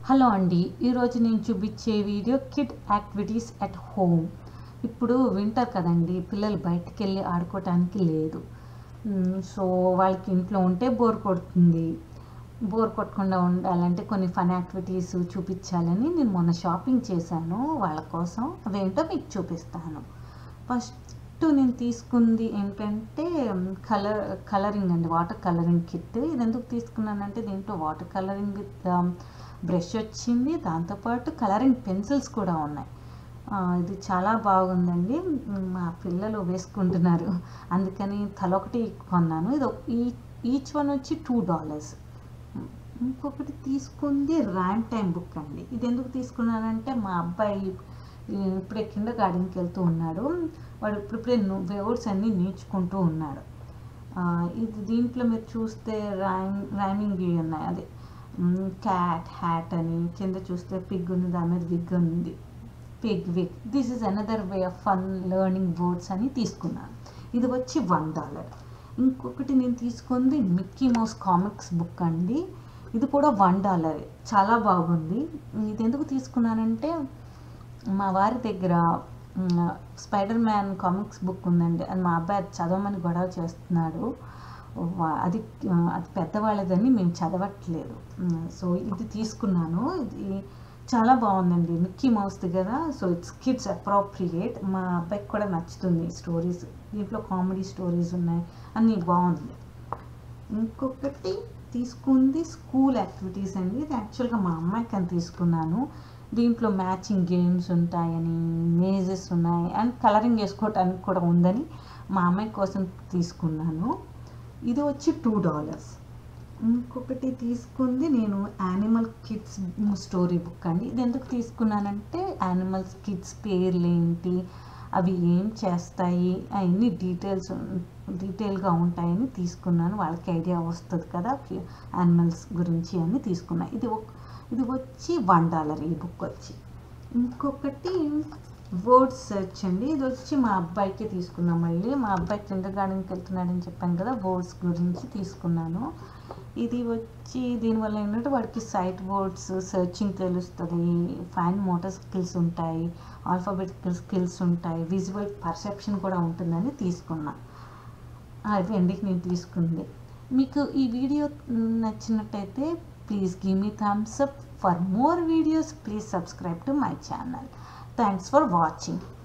hello అండి ఈరోజు నేను చూపించే video kid activities at home ఇప్పుడు వింటర్ కదండి పిల్లలు బయటికి వెళ్ళి ఆడుకోవటానికి లేదు మ్, సో వాళ్ళకి ఇంట్లో ఉంటే బోర్ కొడుతుంది బోర్ కొట్టకుండా ఉండాలంటే కొన్ని ఫన్ యాక్టివిటీస్ చూపించాలని నేను మొన్న షాపింగ్ చేశాను వాళ్ళ కోసం అదేంటో మీకు చూపిస్తాను ఫస్ట్ నేను తీసుకుంది ఏంటంటే కలర్ కలరింగ్ అండి వాటర్ కలరింగ్ కిట్ ఇది ఎందుకు తీసుకున్నానంటే దీంట్లో వాటర్ కలరింగ్ విత్ బ్రష్ వచ్చింది దాంతోపాటు కలరింగ్ పెన్సిల్స్ కూడా ఉన్నాయి ఆ, ఇది చాలా బాగుందండి మా పిల్లలు వేసుకుంటున్నారు అందుకని తలొకటి కొన్నాను ఇది ఒక- ఈ ఈచ్ వన్ వచ్చి టూ డాలర్స్ ఇంకొకటి తీసుకుంది ర్యాన్ టైం బుక్ అండి ఇది ఎందుకు తీసుకున్నానంటే మా అబ్బాయి ఈ, ఇప్పుడే కింద గార్డెన్కి వెళ్తూ ఉన్నాడు వాడు ఇప్పుడిప్పుడే వర్డ్స్ అన్నీ నేర్చుకుంటూ ఉన్నాడు ఆ, ఇది దీంట్లో మీరు చూస్తే రైమ్ రైమింగ్ ఉన్నాయి అదే క్యాట్ హ్యాట్ అని కింద చూస్తే పిగ్ ఉంది దాని మీద విగ్ ఉంది pig wig this is another way of fun learning words అని తీసుకున్నాను ఇది వచ్చి వన్ డాలర్ ఇంకొకటి నేను తీసుకుంది మిక్కీ మౌస్ కామిక్స్ బుక్ అండి ఇది కూడా వన్ డాలర్ చాలా బాగుంది ఇది ఎందుకు తీసుకున్నానంటే మా వారి దగ్గర మ్, స్పైడర్ మ్యాన్ కామిక్స్ బుక్ ఉందండి అది మా అబ్బాయి అది చదవమని గొడవ చేస్తున్నాడు వా- అది ఆ, అది పెద్దవాళ్ళదని మేము చదవట్లేదు మ్, సో ఇది తీసుకున్నాను ఇది చాలా బాగుందండి మిక్కీ మౌస్ది కదా సో ఇట్స్ కిడ్స్ అప్రోప్రియేట్ మా అబ్బాయికి కూడా నచ్చుతుంది స్టోరీస్ దీంట్లో కామెడీ స్టోరీస్ ఉన్నాయి అన్నీ బాగుంది ఇంకొకటి తీసుకుంది స్కూల్ యాక్టివిటీస్ అండి ఇది యాక్చువల్గా మా అమ్మాయికి అని తీసుకున్నాను దీంట్లో మ్యాచింగ్ గేమ్స్ ఉంటాయని మేజెస్ ఉన్నాయి అండ్ కలరింగ్ వేసుకోవటానికి కూడా ఉందని మా అమ్మాయి కోసం తీసుకున్నాను ఇది వచ్చి టూ డాలర్స్ ఇంకొకటి తీసుకుంది నేను యానిమల్ కిడ్స్ స్టోరీ బుక్ అండి ఇది ఎందుకు తీసుకున్నానంటే యానిమల్స్ కిడ్స్ పేర్లు ఏంటి అవి ఏం చేస్తాయి అవన్నీ డీటెయిల్స్ డీటెయిల్గా ఉంటాయని తీసుకున్నాను వాళ్ళకి ఐడియా వస్తుంది కదా యానిమల్స్ గురించి అని తీసుకున్నాను ఇది ఒక ఇది వచ్చి వన్ డాలర్ ఈ బుక్ వచ్చి ఇంకొకటి వర్డ్ సెర్చ్ అండి ఇది వచ్చి మా అబ్బాయికి తీసుకున్నాం మళ్ళీ మా అబ్బాయి కింద గార్డెన్కి వెళ్తున్నాడని చెప్పాను కదా వర్డ్స్ గురించి తీసుకున్నాను ఇది వచ్చి దీనివల్ల ఏంటంటే వాడికి సైట్ వర్డ్స్ సెర్చింగ్ తెలుస్తుంది ఫైన్ మోటార్ స్కిల్స్ ఉంటాయి ఆల్ఫాబెటికల్ స్కిల్స్ ఉంటాయి విజువల్ పర్సెప్షన్ కూడా ఉంటుందని తీసుకున్నా అది అండి నేను తీసుకుంది మీకు ఈ వీడియో నచ్చినట్టయితే ప్లీజ్ గివ్ మీ thumbs up for more videos please subscribe to my channel thanks for watching